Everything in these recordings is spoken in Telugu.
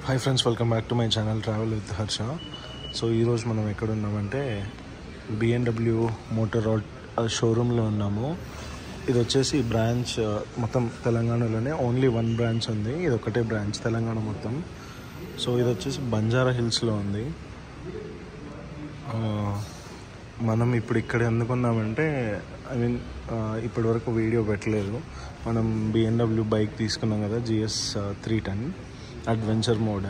hi friends welcome back to my channel travel with Harsha so ఈరోజు మనం ఎక్కడ ఉన్నామంటే బిఎన్డబ్ల్యూ మోటార్ రాడ్ షోరూంలో ఉన్నాము ఇది వచ్చేసి బ్రాంచ్ మొత్తం తెలంగాణలోనే ఓన్లీ వన్ బ్రాంచ్ ఉంది ఇది ఒకటే బ్రాంచ్ తెలంగాణ మొత్తం సో ఇది వచ్చేసి బంజారా హిల్స్లో ఉంది ఆ, మనం ఇప్పుడు ఇక్కడ ఎందుకున్నామంటే ఐ మీన్ ఇప్పటి వరకు వీడియో పెట్టలేదు మనం బిఎన్డబ్ల్యూ బైక్ తీసుకున్నాం కదా GS three ten adventure mode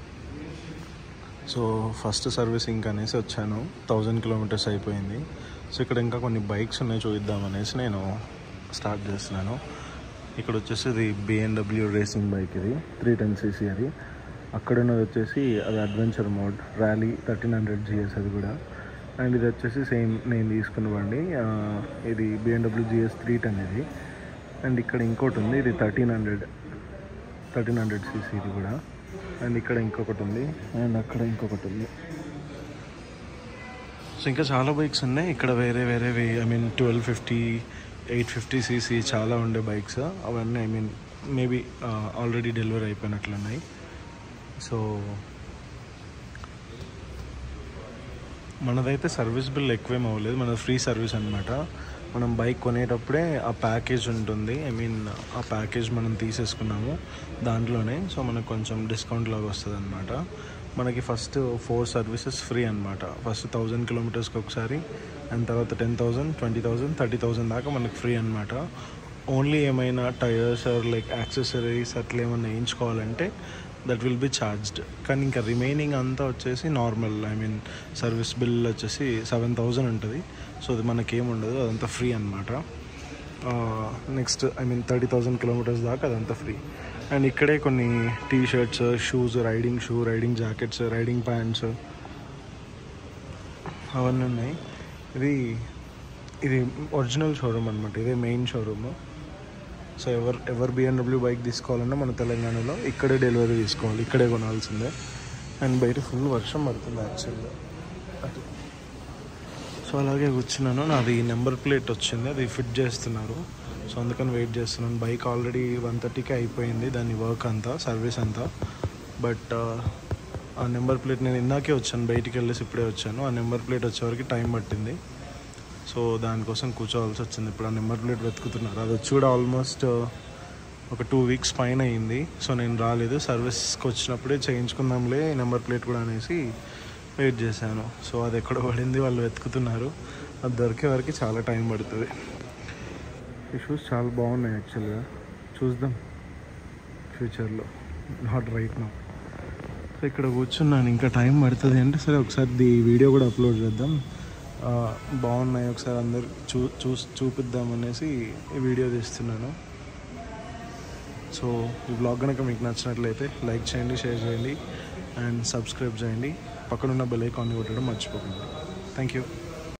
so first servicing అనేసి వచ్చాను థౌజండ్ కిలోమీటర్స్ అయిపోయింది సో ఇక్కడ ఇంకా కొన్ని బైక్స్ ఉన్నాయి చూద్దామనేసి నేను స్టార్ట్ చేస్తున్నాను ఇక్కడ వచ్చేసి ఇది బిఎన్డబ్ల్యూ రేసింగ్ బైక్ ఇది త్రీ టెన్ సీసీ అది అక్కడ ఉన్నది వచ్చేసి అది adventure mode rally thirteen hundred GS అది కూడా అండ్ ఇది వచ్చేసి సేమ్ నేను తీసుకున్న బండి ఆ, ఇది బిఎన్డబ్ల్యూ జిఎస్ త్రీ టెన్ ఇది అండ్ ఇక్కడ ఇంకోటి ఉంది ఇది thirteen hundred thirteen hundred CC ఇది కూడా అండ్ ఇక్కడ ఇంకొకటి ఉంది అండ్ అక్కడ ఇంకొకటి ఉంది సో ఇంకా చాలా బైక్స్ ఉన్నాయి ఇక్కడ వేరే వేరేవి I mean twelve fifty eight fifty CC చాలా ఉండే బైక్స్ అవన్నీ I mean maybe already delivery అయిపోయినట్లున్నాయి సో మనదైతే సర్వీస్ బిల్ ఎక్కువేం అవ్వలేదు మనది ఫ్రీ సర్వీస్ అనమాట మనం బైక్ కొనేటప్పుడే ఆ ప్యాకేజ్ ఉంటుంది ఐ మీన్ ఆ ప్యాకేజ్ మనం తీసేసుకున్నాము దాంట్లోనే సో మనకు కొంచెం డిస్కౌంట్ లాగా వస్తుంది అనమాట మనకి ఫస్ట్ ఫోర్ సర్వీసెస్ ఫ్రీ అనమాట ఫస్ట్ థౌజండ్ కిలోమీటర్స్కి ఒకసారి అండ్ తర్వాత ten thousand twenty thousand thirty thousand దాకా మనకి ఫ్రీ అనమాట ఓన్లీ ఏమైనా టైర్స్ ఆర్ లైక్ యాక్సెసరీస్ అట్లా ఏమైనా వేయించుకోవాలంటే దట్ విల్ బి ఛార్జ్డ్ కానీ ఇంకా రిమైనింగ్ అంతా వచ్చేసి normal I mean service bill వచ్చేసి సెవెన్ థౌజండ్ ఉంటుంది సో అది మనకేం ఉండదు అదంతా ఫ్రీ అనమాట next I mean thirty thousand kilometres దాకా అదంతా ఫ్రీ అండ్ ఇక్కడే కొన్ని T shirts shoes riding shoe riding jackets riding pants అవన్నీ ఉన్నాయి ఇది ఇది ఒరిజినల్ షోరూమ్ అనమాట ఇదే మెయిన్ షోరూమ్ సో ఎవరు ఎవరు బిఎన్డబ్ల్యూ బైక్ తీసుకోవాలన్నా మన తెలంగాణలో ఇక్కడే డెలివరీ తీసుకోవాలి ఇక్కడే కొనాల్సిందే అండ్ బయట ఫుల్ వర్షం పడుతుంది యాక్చువల్గా అది సో అలాగే కూర్చున్నాను నాది నెంబర్ ప్లేట్ వచ్చింది అది ఫిట్ చేస్తున్నారు సో అందుకని వెయిట్ చేస్తున్నాను బైక్ ఆల్రెడీ వన్ థర్టీకి అయిపోయింది దాని వర్క్ అంతా సర్వీస్ అంతా బట్ ఆ నెంబర్ ప్లేట్ నేను ఇందాకే వచ్చాను బయటికి వెళ్ళేసి ఇప్పుడే వచ్చాను ఆ నెంబర్ ప్లేట్ వచ్చేవరకు టైం పట్టింది సో దానికోసం కూర్చోవాల్సి వచ్చింది ఇప్పుడు ఆ నెంబర్ ప్లేట్ వెతుకుతున్నారు అది వచ్చి కూడా ఆల్మోస్ట్ ఒక టూ వీక్స్ పైన అయింది సో నేను రాలేదు సర్వీస్కి వచ్చినప్పుడే చేయించుకుందాంలే నెంబర్ ప్లేట్ కూడా అనేసి వెయిట్ చేశాను సో అది ఎక్కడ పడింది వాళ్ళు వెతుకుతున్నారు అది దొరికే వరకు చాలా టైం పడుతుంది ఈ షూస్ చాలా బాగున్నాయి యాక్చువల్గా చూద్దాం ఫ్యూచర్లో నాట్ రైట్ నా సో ఇక్కడ కూర్చున్నాను ఇంకా టైం పడుతుంది అంటే సరే ఒకసారి ది వీడియో కూడా అప్లోడ్ చేద్దాం ఆ, బాగున్నాయి ఒకసారి అందరు చూ చూ చూపిద్దాం అనేసి ఈ వీడియో తీస్తున్నాను సో ఈ బ్లాగ్ కనుక మీకు నచ్చినట్లయితే లైక్ చేయండి షేర్ చేయండి అండ్ సబ్స్క్రైబ్ చేయండి పక్కనున్న బెల్ ఐకాన్ కొట్టడం మర్చిపోకండి థ్యాంక్ యూ